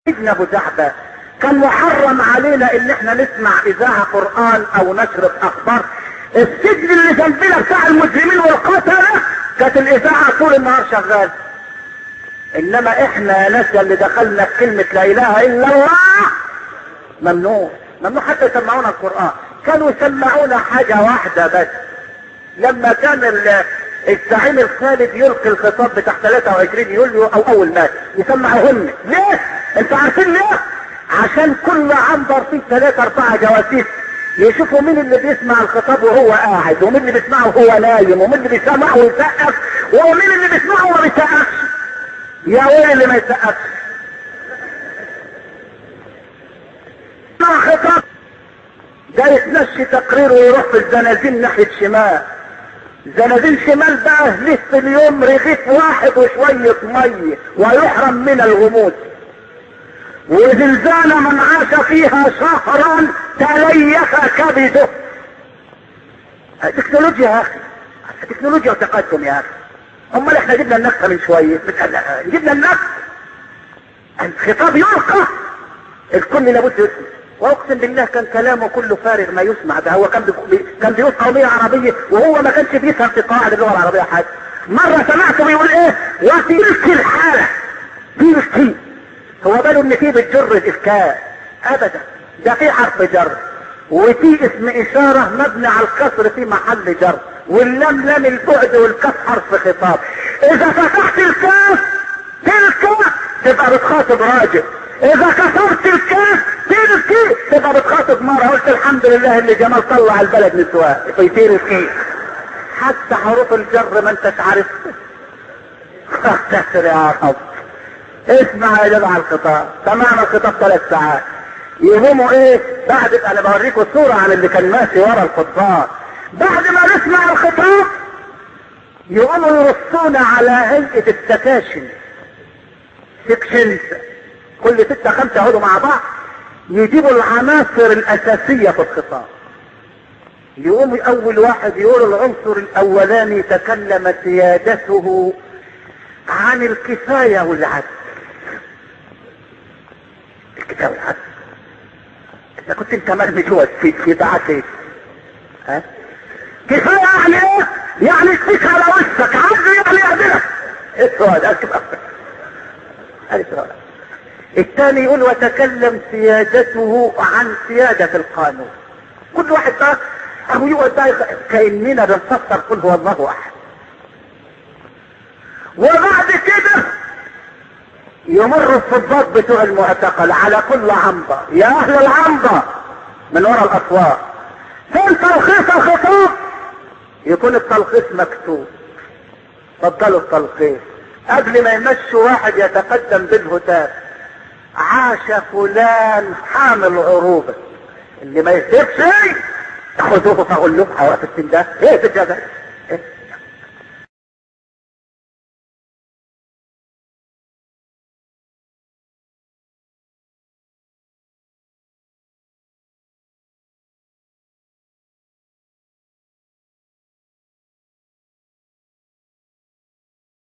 ابن ابو زعبة كان محرم علينا ان احنا نسمع اذاعة قرآن او نشرة اخبار السجن اللي جنبنا بتاع المسلمين والقتلة كانت الاذاعة طول النهار شغال انما احنا يا ناس اللي دخلنا في كلمة لا اله الا الله ممنوع ممنوع حتى يسمعونا القرآن كانوا يسمعونا حاجة واحدة بس لما كان ال- الزعيم الخالد يلقي الخطاب بتاع 23 يوليو او اول مات يسمعهن ليه؟ انتوا عارفين ليه؟ عشان كل عنبر فيه ثلاثة اربعة جواسيس يشوفوا مين اللي بيسمع الخطاب وهو قاعد ومين اللي بيسمعه وهو نايم ومين اللي بيسمعه ويسقف ومين اللي بيسمعه وما بيسقفش يا ويل اللي ما يسقفش مع خطاب ده يتمشي تقرير ويروح في الزنازين ناحية شمال زنازين شمال بقى له في اليوم رغيف واحد وشوية مية ويحرم من الغموس وزلزال من عاش فيها شهرا تليف كبده تكنولوجيا يا اخي تكنولوجيا وتقدم يا اخي امال احنا جبنا النكته من شويه بت- جبنا النكته الخطاب يلقى الكل لابد يسمع واقسم بالله كان كلامه كله فارغ ما يسمع ده هو كان بي... كان بيقول قوميه عربيه وهو ما كانش بيفهم في قواعد اللغه العربيه حاجه مره سمعته بيقول ايه وفي تلك الحاله تلك هو باله ان في بتجر الافكاء ابدا ده في حرف جر وفي اسم اشاره مبني على الكسر في محل جر واللام لام البعد والكاف حرف خطاب اذا فتحت الكاف تلك تبقى بتخاطب راجل اذا كسرت الكاف تلك تبقى بتخاطب مرة قلت الحمد لله اللي جمال طلع البلد نسوان في تلك حتى حروف الجر ما انتش عارف افتكر يا رب اسمع يا جدع الخطاب تمام الخطاب ثلاث ساعات يقوموا ايه بعد انا بوريكم صورة عن اللي كان ماشي ورا الخطاب بعد ما نسمع الخطاب يقوموا يرصونا على هيئة السكاشن سكشنز كل ستة خمسة يقعدوا مع بعض يجيبوا العناصر الأساسية في الخطاب يقوم أول واحد يقول العنصر الأولاني تكلم سيادته عن الكفاية والعدل الكفاية والعدل انت كنت انت مرمي جوه في في دعاك ايه؟ ها؟ كفاية يعني ايه؟ يعني يكفيك على وشك عدل يعني يعدلك ايه السؤال؟ اركب أكتر ادي سؤال الثاني يقول وتكلم سيادته عن سيادة القانون كل واحد بقى اهو يقعد بقى يخ- كأننا بنفسر قل هو الله احد وبعد كده يمر الضباط بتوع المعتقل على كل عنبر يا اهل العنبر من وراء الاسواق فين تلخيص الخطاب يكون التلخيص مكتوب فضلوا التلخيص قبل ما يمشوا واحد يتقدم بالهتاف عاش فلان حامل عروبه اللي ما يكتبش خذوه فغلوه حواف السن ده ايه في الجزائر